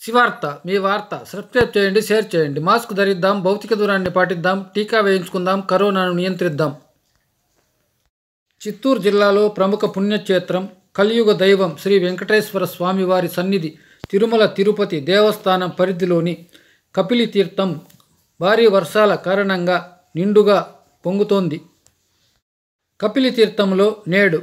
శివార్త మీ వార్త సబ్స్క్రైబ్ చేయండి షేర్ చేయండి మాస్క్ ధరిద్దాం భౌతిక దూరాన్ని పాటిద్దాం టీకా వేయించుకుందాం కరోనాను నియంత్రిద్దాం చిత్తూరు జిల్లాలో ప్రముఖ పుణ్యక్షేత్రం కలియుగ దైవం శ్రీ వెంకటేశ్వర స్వామివారి సన్నిధి తిరుమల తిరుపతి దేవస్థానం పరిధిలోని కపిలి తీర్థం భారీ వర్షాల కారణంగా నిండుగా పొంగుతోంది కపిలి తీర్థంలో నేడు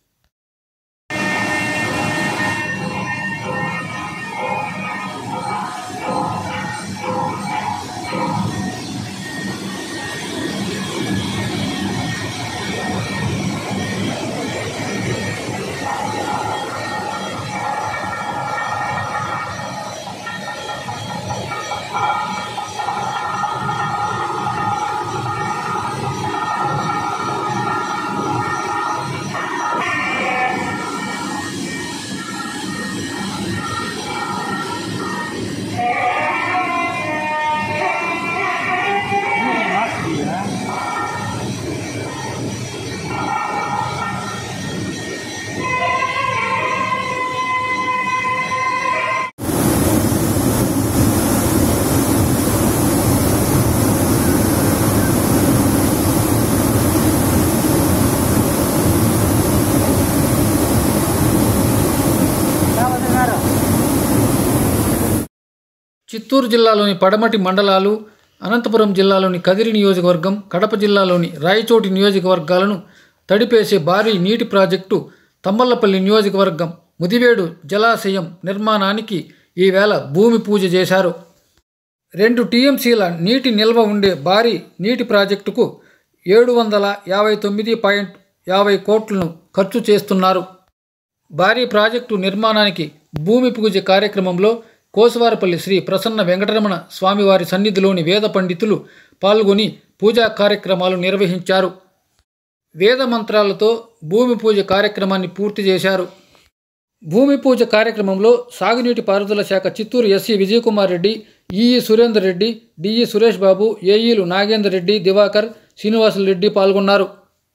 చిత్తూరు జిల్లాలోని పడమటి మండలాలు అనంతపురం జిల్లాలోని కదిరి నియోజకవర్గం కడప జిల్లాలోని రాయచోటి నియోజకవర్గాలను తడిపేసే భారీ నీటి ప్రాజెక్టు తమ్మల్లపల్లి నియోజకవర్గం ముదివేడు జలాశయం నిర్మాణానికి ఈవేళ భూమి పూజ చేశారు రెండు టీఎంసీల నీటి నిల్వ ఉండే భారీ నీటి ప్రాజెక్టుకు ఏడు వందల యాభై తొమ్మిది పాయింట్ యాభై కోట్లను ఖర్చు చేస్తున్నారు భారీ ప్రాజెక్టు నిర్మాణానికి భూమి పూజ కార్యక్రమంలో కోసవారపల్లి శ్రీ ప్రసన్న వెంకటరమణ స్వామివారి సన్నిధిలోని వేద పండితులు పాల్గొని పూజా కార్యక్రమాలు నిర్వహించారు వేద మంత్రాలతో భూమి పూజ కార్యక్రమాన్ని పూర్తి చేశారు భూమి పూజ కార్యక్రమంలో సాగునీటి పారుదల శాఖ Chittoor SC Vijayakumar Reddy EE Surender Reddy DE Suresh Babu ఏఈలు నాగేందర్ రెడ్డి దివాకర్ శ్రీనివాసులు రెడ్డి పాల్గొన్నారు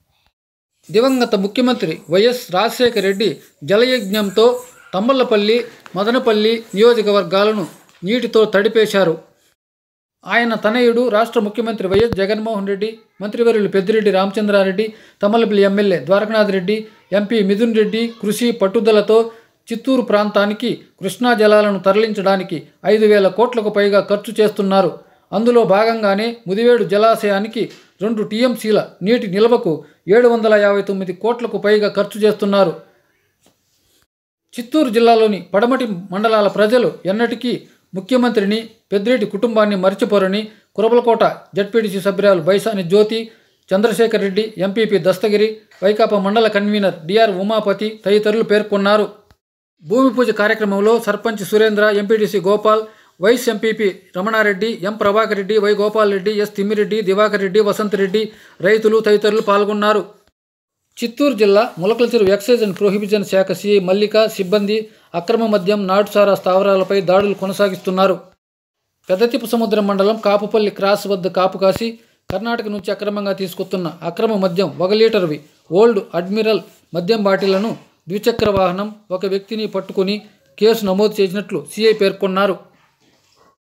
దివంగత ముఖ్యమంత్రి వైఎస్ రాజశేఖర రెడ్డి జలయజ్ఞంతో తమ్మల్లపల్లి మదనపల్లి నియోజకవర్గాలను నీటితో తడిపేశారు ఆయన తనయుడు రాష్ట్ర ముఖ్యమంత్రి వైఎస్ జగన్మోహన్ రెడ్డి మంత్రివర్యులు పెద్దిరెడ్డి రామచంద్రారెడ్డి తమ్మలపల్లి ఎమ్మెల్యే ద్వారకనాథ్ రెడ్డి ఎంపీ మిథున్ రెడ్డి కృషి పట్టుదలతో చిత్తూరు ప్రాంతానికి కృష్ణా జలాలను తరలించడానికి ఐదు వేల కోట్లకు పైగా ఖర్చు చేస్తున్నారు అందులో భాగంగానే ముదివేడు జలాశయానికి రెండు టీఎంసీల నీటి నిల్వకు ఏడు వందల యాభై తొమ్మిది కోట్లకు పైగా ఖర్చు చేస్తున్నారు చిత్తూరు జిల్లాలోని పడమటి మండలాల ప్రజలు ఎన్నటికీ ముఖ్యమంత్రిని పెద్దిరెడ్డి కుటుంబాన్ని మర్చిపోరని కురబలకోట జడ్పీటీసీ సభ్యురాలు బైసాని జ్యోతి చంద్రశేఖర్ రెడ్డి ఎంపీపీ దస్తగిరి వైకాపా మండల కన్వీనర్ డిఆర్ ఉమాపతి తదితరులు పేర్కొన్నారు భూమి పూజ కార్యక్రమంలో sarpanch Surendra MPTC Gopal vice MPP Ramana Reddy M Prabhakar Reddy Y Gopal Reddy S Thimmireddy Diwakar Reddy Vasanth Reddy రైతులు తదితరులు పాల్గొన్నారు చిత్తూరు జిల్లా Mulakalacheruvu excise and prohibition శాఖ సిఐ మల్లిక సిబ్బంది అక్రమ మద్యం నాటుసారా స్థావరాలపై దాడులు కొనసాగిస్తున్నారు పెద్దతిప్పు సముద్రం మండలం కాపుపల్లి క్రాస్ వద్ద కాపు కాసి కర్ణాటక నుంచి అక్రమంగా తీసుకొస్తున్న అక్రమ మద్యం ఒక లీటర్వి ఓల్డ్ అడ్మిరల్ మద్యం బాటిళ్లను ద్విచక్ర వాహనం ఒక వ్యక్తిని పట్టుకుని కేసు నమోదు చేసినట్లు సిఐ పేర్కొన్నారు